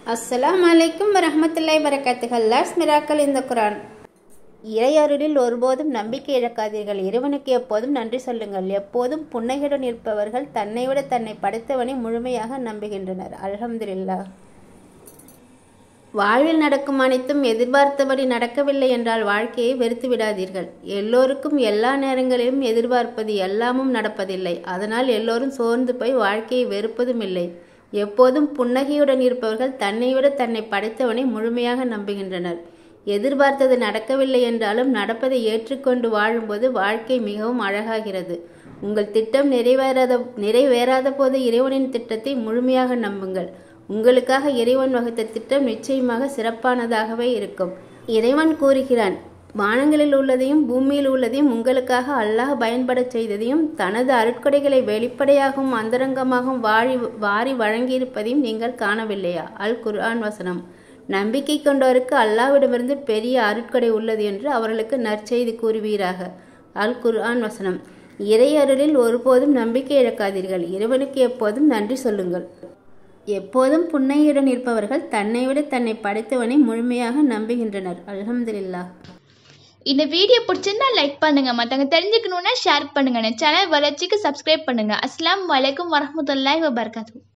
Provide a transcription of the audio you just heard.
அஸ்ஸலாமு அலைக்கும் வரஹ்மத்துல்லாஹி வரகாத்துஹு லாஸ் மிராக்கல் இந்த குரான் இறையருளில் ஒருபோதும் நம்பிக்கை இழக்காதீர்கள் இறைவனுக்கு எப்போதும் நன்றி சொல்லுங்கள் எப்போதும் புன்னகையுடன் இருப்பவர்கள் தன்னை விட தன்னை படைத்தவனை முழுமையாக நம்புகின்றனர் அல்ஹம்துலில்லாஹ் வாழ்வில் நடக்கும் அனைத்தும் எதிர்பார்த்தபடி நடக்கவில்லை என்றால் வாழ்க்கையை வெறுத்து விடாதீர்கள் எல்லோருக்கும் எல்லா நேரங்களிலும் எதிர்பார்ப்பது எல்லாமும் நடப்பதில்லை அதனால் எல்லோரும் சோர்ந்து போய் வாழ்க்கையை வெறுப்பதும் இல்லை எப்போதும் புன்னகையுடன் இருப்பவர்கள் தன்னை விட தன்னை படைத்தவனை முழுமையாக நம்புகின்றனர் எதிர்பார்த்தது நடக்கவில்லை என்றாலும் நடப்பதை ஏற்றுக்கொண்டு வாழும்போது வாழ்க்கை மிகவும் அழகாகிறது உங்கள் திட்டம் நிறைவேறாத நிறைவேறாத போது இறைவனின் திட்டத்தை முழுமையாக நம்புங்கள் உங்களுக்காக இறைவன் வகுத்த திட்டம் நிச்சயமாக சிறப்பானதாகவே இருக்கும் இறைவன் கூறுகிறான் வானங்களில் உள்ளதையும் பூமியில் உள்ளதையும் உங்களுக்காக அல்லாஹ் பயன்படச் செய்ததையும் தனது அருட்கொடைகளை வெளிப்படையாகவும் அந்தரங்கமாகவும் வாரி வாரி வழங்கியிருப்பதையும் நீங்கள் காணவில்லையா அல் குர்ஆன் வசனம் நம்பிக்கை கொண்டோருக்கு அல்லாவிடமிருந்து பெரிய அருட்கொடை உள்ளது என்று அவர்களுக்கு நற்செய்தி கூறுவீராக அல் குர்ஆன் வசனம் இறை அருளில் ஒருபோதும் நம்பிக்கை இழக்காதீர்கள் இறைவனுக்கு எப்போதும் நன்றி சொல்லுங்கள் எப்போதும் புன்னையுடன் இருப்பவர்கள் தன்னை விட தன்னை படைத்தவனை முழுமையாக நம்புகின்றனர் அல்ஹம்துலில்லாஹ் இந்த வீடியோ பிடிச்சிருந்தா லைக் பண்ணுங்க மற்றவங்க தெரிஞ்சுக்கணுன்னா ஷேர் பண்ணுங்க சேனல் வளர்ச்சிக்கு சப்ஸ்கிரைப் பண்ணுங்க அஸ்ஸலாமு அலைக்கும் வரஹ்மத்துல்லாஹி வபரகாத்துஹு